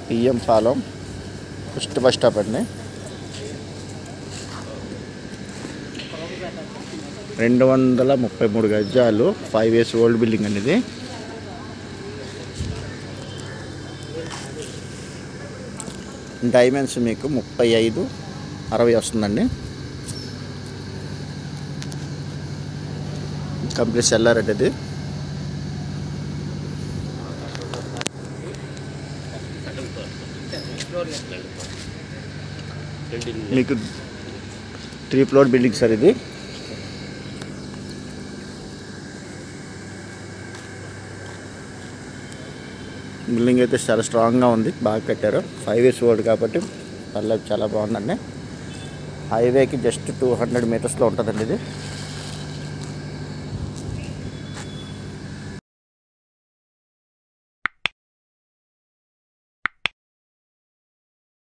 PM Palem first bus stop అండి రెండు వందల ముప్పై మూడు గజాలు ఫైవ్ ఇయర్స్ ఓల్డ్ బిల్డింగ్ అండి ఇది డైమెన్స్ మీకు ముప్పై ఐదు అరవై వస్తుందండి కంప్లీట్ సెల్లర్ అండి ఇది మీకు త్రీ ఫ్లోర్ బిల్డింగ్ సార్ ఇది బిల్డింగ్ అయితే చాలా స్ట్రాంగ్గా ఉంది బాగా కట్టారు ఫైవ్ ఇయర్స్ ఓల్డ్ కాబట్టి పర్లేదు చాలా బాగుందండి హైవేకి జస్ట్ టూ హండ్రెడ్ మీటర్స్లో ఉంటుందండి ఇది